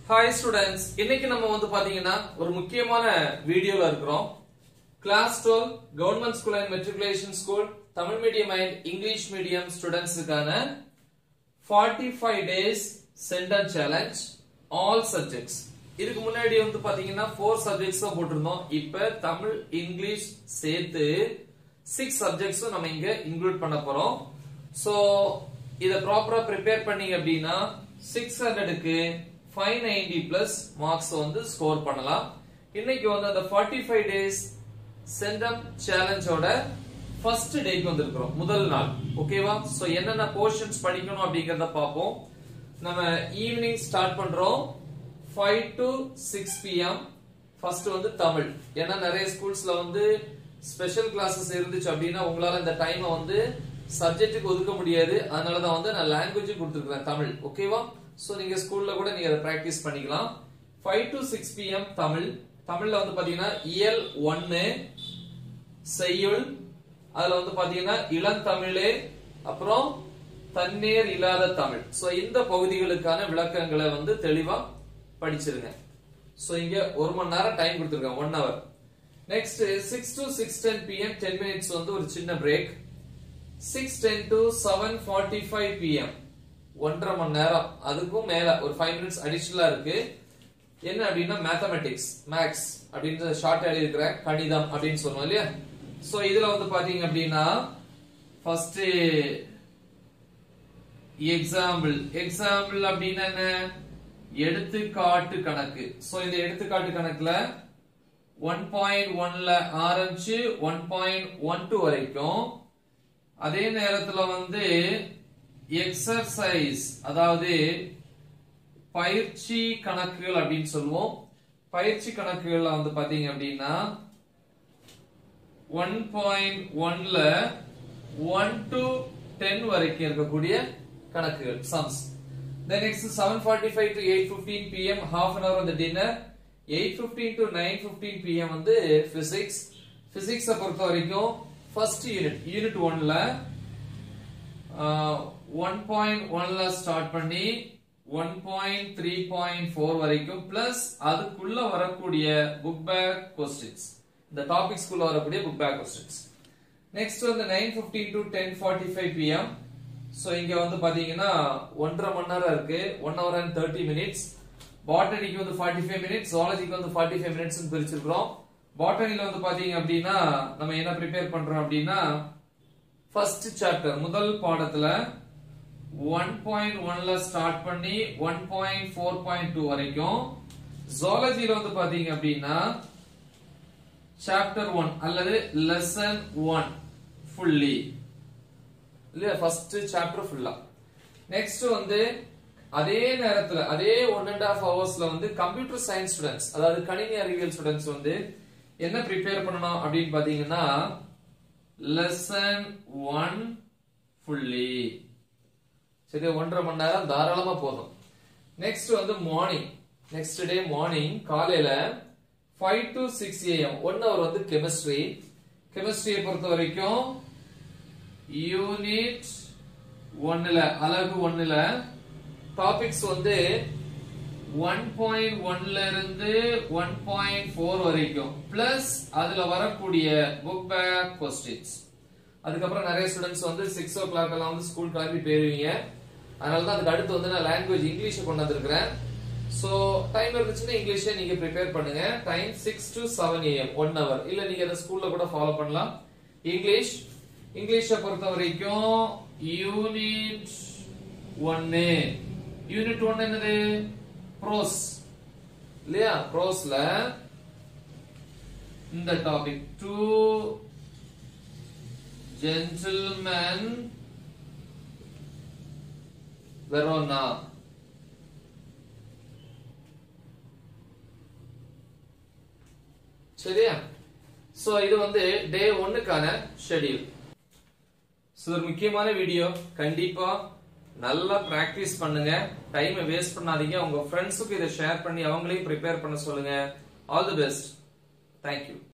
hi students இன்னைக்கு நம்ம வந்து பாத்தீங்கன்னா ஒரு முக்கியமான வீடியோல இருக்கிறோம் class twelve government school and matriculation school Tamil medium and English medium ஸ்டூடெண்ட்ஸுக்கான forty five days centum challenge all subjects இதுக்கு முன்னாடி வந்து பாத்தீங்கன்னா ஃபோர் சப்ஜெக்ட்ஸ் தான் போட்டிருந்தோம் இப்ப தமிழ் இங்கிலீஷ் சேர்த்து சிக்ஸ் சப்ஜெக்ட்ஸும் நம்ம இங்க இன்க்ளூட் பண்ண போறோம் சோ இத ப்ராப்பரா ப்ரிப்பேர் பண்ணீங்க அப்படின்னா சிக்ஸ் ஹண்ட்ரடுக்கு ஃபைவ் நைன்டி பிளஸ் மார்க்ஸ் வந்து ஸ்கோர் பண்ணலாம் இன்னைக்கு வந்து அந்த ஃபார்ட்டி ஃபைவ் டேஸ் சென்டம் சேலஞ்சோட ஃபர்ஸ்ட் டேக்கு வந்திருக்கிறோம் முதல் நாள் ஓகேவா சோ என்னென்ன போர்ஷன்ஸ் படிக்கணும் அப்படிங்கறத பார்ப்போம் நம்ம ஈவினிங் ஸ்டார்ட் பண்றோம் five to six PM first வந்து தமிழ் ஏன்னா நிறைய ஸ்கூல்ஸ்ல வந்து ஸ்பெஷல் கிளாஸஸ் இருந்துச்சு அப்படின்னா உங்களால இந்த டைமை வந்து சப்ஜெக்ட்டுக்கு ஒதுக்க முடியாது அதனால தான் வந்து நான் லாங்குவேஜ் கொடுத்துருக்கேன் தமிழ் ஓகேவா சோ நீங்க ஸ்கூல்ல கூட நீங்க அதை பிராக்டிஸ் பண்ணிக்கலாம் five to six PM Tamil தமிழ்ல வந்து பாத்தீங்கன்னா இயல் ஒன்னு செய்யுள் அதுல வந்து பாத்தீங்கன்னா இளந்தமிழே அப்புறம் தண்ணீர் இல்லாத தமிழ் சோ இந்த பகுதிகளுக்கான விளக்கங்களை வந்து தெளிவா படிச்சிருங்க சோ இங்க ஒரு மணி நேரம் டைம் கொடுத்துருக்கேன் one hour next six to six ten PM ten minutes வந்து ஒரு சின்ன break six ten to seven forty five PM ஒன்றரை மணி நேரம் அதுக்கும் மேல ஒரு ஃபைவ் மினிட்ஸ் அடிஷனலா இருக்கு என்ன அப்படின்னா மேத்தமெட்டிக்ஸ் மேக்ஸ் அப்படின்ற ஷார்ட் எழுதி இருக்கிறேன் கணிதம் அப்படின்னு சொல்லுவோம் இல்லையா சோ இதுல வந்து பாத்தீங்க அப்படின்னா ஃபர்ஸ்ட் எக்ஸாம்பிள் எக்ஸாம்பிள் அப்படின்னா என்ன எடுத்துக்காட்டு கணக்கு சோ இந்த எடுத்துக்காட்டு கணக்குல ஒன் பாயிண்ட் ஒன்ல ஆரம்பிச்சு ஒன் பாயிண்ட் ஒன் டூ வரைக்கும் அதே நேரத்துல வந்து எக்ஸர்சைஸ் அதாவது பயிற்சி கணக்குகள் அப்படின்னு சொல்லுவோம் பயிற்சி கணக்குகள்ல வந்து பாத்தீங்க அப்படின்னா ஒன் பாயிண்ட் ஒன்ல ஒன் டு டென் வரைக்கும் இருக்கக்கூடிய கணக்குகள் sums Then next 7:45 to 8:15 pm half an hour on the dinner 8:15 to 9:15 pm வந்து physics physics பொறுத்த வரைக்கும் first unit unit 1ல 1.1ல ஸ்டார்ட் பண்ணி 1.3.4 வரைக்கும் பிளஸ் அதுக்குள்ள வரக்கூடிய புக் பேக் கொஸ்டின்ஸ் இந்த டாபிக்ஸ் குள்ள வரக்கூடிய புக் பேக் கொஸ்டின்ஸ் நெக்ஸ்ட் வந்து 9:15 to 10:45 pm சோ இங்க வந்து பாத்தீங்கன்னா ஒன்றரை மணி நேரம் இருக்கு one hour and thirty minutes பாட்டனிக்கு வந்து ஃபார்ட்டி ஃபைவ் மினிட்ஸ் ஜுவாலஜிக்கு வந்து ஃபார்ட்டி ஃபைவ் மினிட்ஸ் பிரிச்சிருக்கிறோம் பாட்டனில வந்து பாத்தீங்க அப்படின்னா நம்ம என்ன ப்ரிப்பேர் பண்றோம் அப்படின்னா ஃபர்ஸ்ட் சாப்டர் முதல் பாடத்துல ஒன் பாயிண்ட் ஒன்ல ஸ்டார்ட் பண்ணி one point four point two வரைக்கும் ஜுவாலஜில வந்து பாத்தீங்க அப்படின்னா சாப்டர் ஒன் அல்லது லெசன் ஒன் ஃபுல்லி இல்லையா ஃபர்ஸ்ட் சாப்டர் ஃபுல்லா நெக்ஸ்ட் வந்து அதே நேரத்துல அதே ஒன் அண்ட் ஹாஃப் ஹவர்ஸ்ல வந்து கம்ப்யூட்டர் சயின்ஸ் ஸ்டூடெண்ட்ஸ் அதாவது கணினி அறிவியல் ஸ்டூடெண்ட்ஸ் வந்து என்ன ப்ரிப்பேர் பண்ணணும் அப்படின்னு பாத்தீங்கன்னா லெசன் ஒன் ஃபுல்லி சரி ஒன்றரை மணி நேரம் தாராளமா போதும் நெக்ஸ்ட் வந்து மார்னிங் நெக்ஸ்ட் டே மார்னிங் காலையில five to six AM one hour வந்து கெமிஸ்ட்ரி கெமிஸ்ட்ரியை பொறுத்த வரைக்கும் யூனிட் ஒன்னுல அலகு ஒன்னுல டாபிக்ஸ் வந்து ஒன் பாயிண்ட் ஒன்ல இருந்து ஒன் பாயிண்ட் ஃபோர் வரைக்கும் பிளஸ் அதுல வரக்கூடிய புக் பேக் கொஸ்டின்ஸ் அதுக்கப்புறம் நிறைய ஸ்டூடெண்ட்ஸ் வந்து சிக்ஸ் ஓ கிளாக் எல்லாம் வந்து ஸ்கூல் கிளம்பி போயிருவீங்க அதனால தான் அதுக்கு அடுத்து வந்து நான் லாங்குவேஜ் இங்கிலீஷ் கொண்டு வந்திருக்கிறேன் சோ டைம் இருந்துச்சுன்னா இங்கிலீஷே நீங்க ப்ரிப்பேர் பண்ணுங்க time six to seven AM one hour இல்ல நீங்க அதை ஸ்கூல்ல கூட ஃபாலோ பண்ணலாம் இங்கிலீஷ் இங்கிலீஷ பொறுத்த வரைக்கும் யூனிட் ஒன்னு யூனிட் ஒன்னு என்னது ப்ரோஸ் இல்லையா ப்ரோஸ்ல இந்த டாபிக் டூ ஜென்டில்மேன் வெரோனா சரியா சோ இது வந்து டே ஒன்னுக்கான ஷெட்யூல் ஸோ ஒரு முக்கியமான வீடியோ கண்டிப்பா நல்லா பிராக்டிஸ் பண்ணுங்க டைமை வேஸ்ட் பண்ணாதீங்க உங்க ஃப்ரெண்ட்ஸுக்கு இதை ஷேர் பண்ணி அவங்களையும் ப்ரிப்பேர் பண்ண சொல்லுங்க ஆல் தி பெஸ்ட் தேங்க்யூ